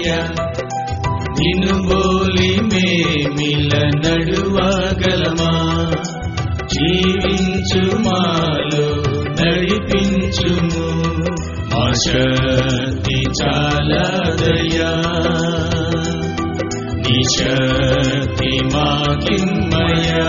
ఏసయ్యా నిన్ను బోలి మేమిల నడువగలమా జీవించు మాలో నడిపించుము మా శక్తి చాలదయా నీ శక్తి మాకిమ్మయా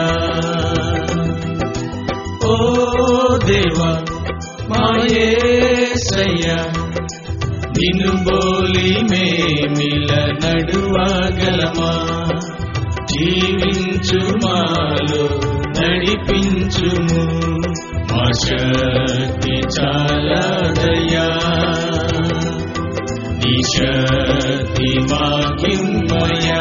ఓ దేవా మా యేసయ్యా నిన్ను బోలి మేమిల నడువగలమా జీవించు మాలో నడిపించుము మా శక్తి చాలదయా నీ శక్తి మాకిమ్మయా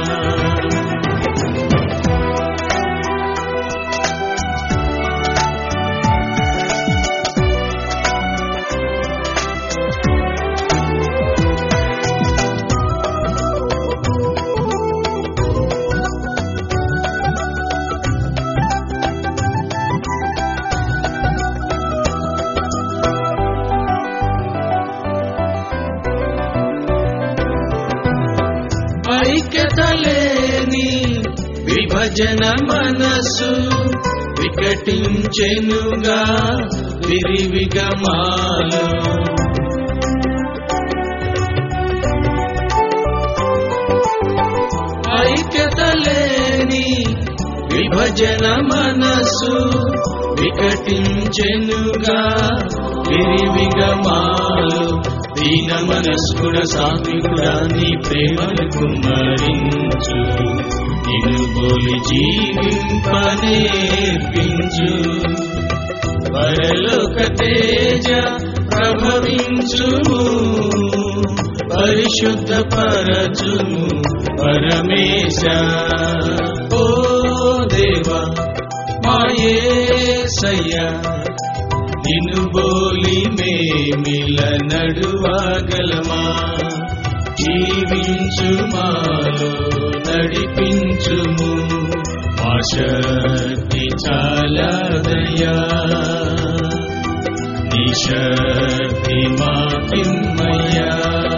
ఐక్యత లేని విభజన మనసు వికటించెనుగా విరివిగమాలు ఐక్యత లేని విభజన మనసు వికటించెనుగా విరివిగమాలు దీన మనస్కుడ సాత్వికుడా నీ ప్రేమను కుమ్మరించు నిన్ను బోలి జీవింపనేర్పించు పరలోక తేజ ప్రభవించుము పరిశుద్ధ పరచుము పరమేశ ఓ దేవా మాయేసయ్యా నిన్ను బోలి మేమిల నడువగలమా జీవించు మాలో నడిపించుము మా శక్తి చాలదయా నీ శక్తి మాకిమ్మయ్యా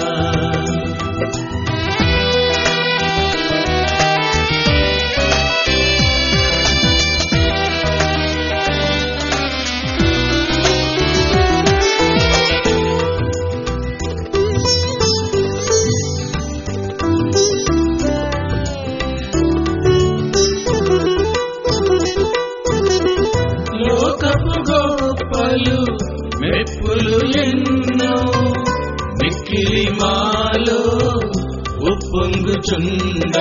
లోకపు గొప్పలు మెప్పులు ఎన్నో మిక్కిలి మాలో ఉప్పొంగుచుంద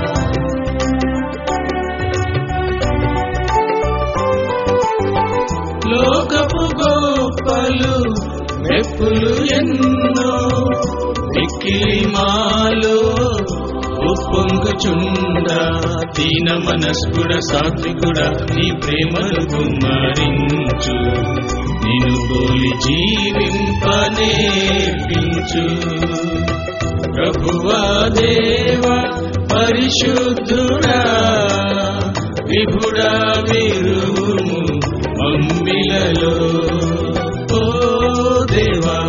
లోకపు గొప్పలు మెప్పులు ఎన్నో మిక్కిలి మాలో ఉప్పొంగుచుండ దీన మనస్కుడ సాత్వికుడ నీ ప్రేమను కుమ్మరించు నిన్ను బోలి జీవింపనేర్పించు ప్రభువా దేవా పరిశుద్ధుడా విభుడా విరుము మమ్మిలలో ఓ దేవా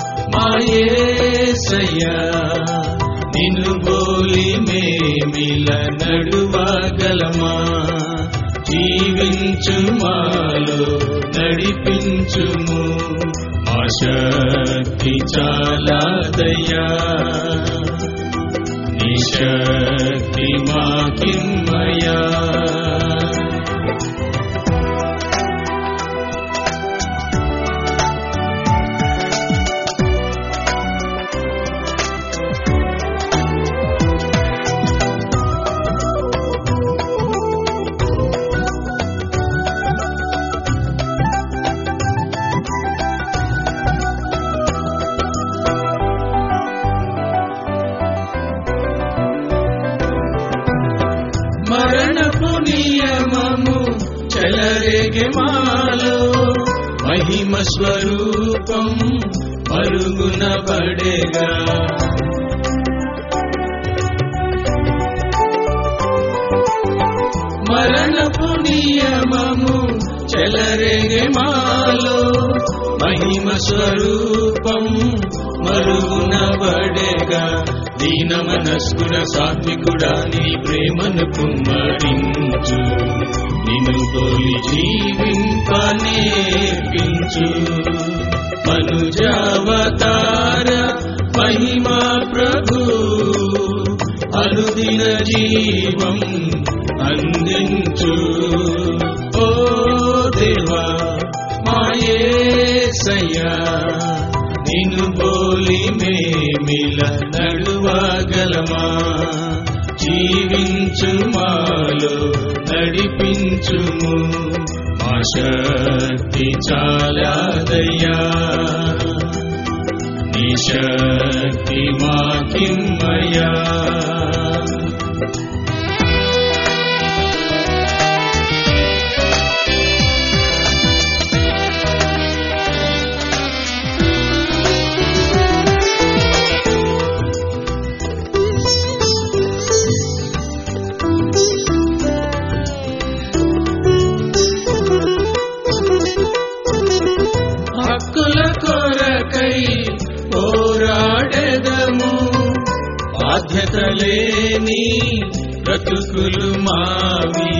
మాయేసయ్యా నిన్ను బోలి మేమిల నడువగలమా జీవించు మాలో నడిపించుము మా శక్తి చాలాదయ్యా నీ శక్తి మాకిమ్మయా మరణపు నియమము చెలరేగే మాలో మహిమ స్వరూపం పరుగున పడేగా మరణపు నియమము చెలరేగే మాలో మహిమ స్వరూపం మరుగున పడేగా దీన మనస్కుడ సాత్వికుడా నీ ప్రేమను కుమ్మరించు నిన్ను పోలి జీవింప నేర్పించు మనుజావతార మహిమా ప్రభు అనుదిన జీవం అందించు ఓ దేవా మాయేసయ్యా నిన్ను బోలి మేమిల నడువగలమా జీవించు మాలో నడిపించుము మా శక్తి చాలాదయ్యా నీ శక్తి మాకిమ్మయా హక్కుల కొరకై పోరాడెదము బాధ్యత లేని బ్రతుకులు మావి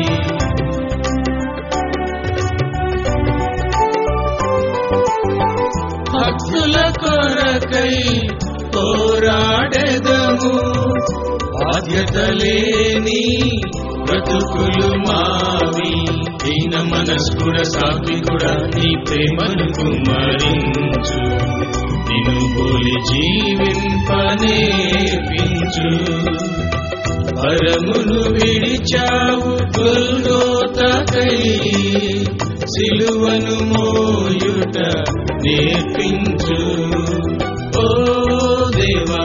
హక్కుల కొరకై పోరాడెదము బాధ్యత లేని బ్రతుకులు మావి దీన మనస్కుడ సాత్వికుడ నీ ప్రేమను కుమ్మరించు నిన్ను పోలి జీవింపనేపించు పరమును విడిచావు గొల్గోతకై సిలువను మోయుట నేర్పించు ఓ దేవా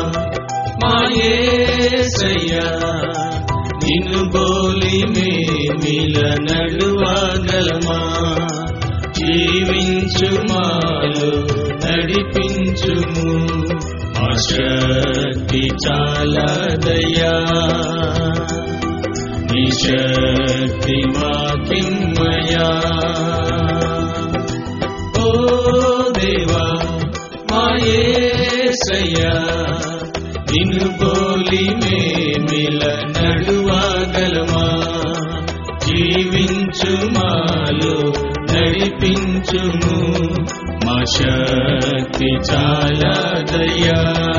మాయేసయ్యా నిన్ను బోలి మేమిల నడువగలమా జీవించు మాలో నడిపించుము మా శక్తి చాలా దయా నీ శక్తి మాకిమ్మయా ఓ దేవా మాయేసయ్యా నిన్ను బోలి మేమిల నడువగలమా జీవించు మాలో నడిపించుము మా శక్తి చాలా దయా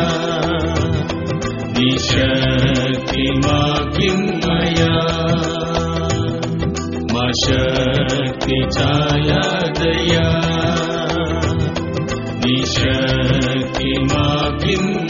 నీ శక్తి మాకిమ్మయా మా శక్తి చాలా దయా నీ శక్తి మాకిమ్మయా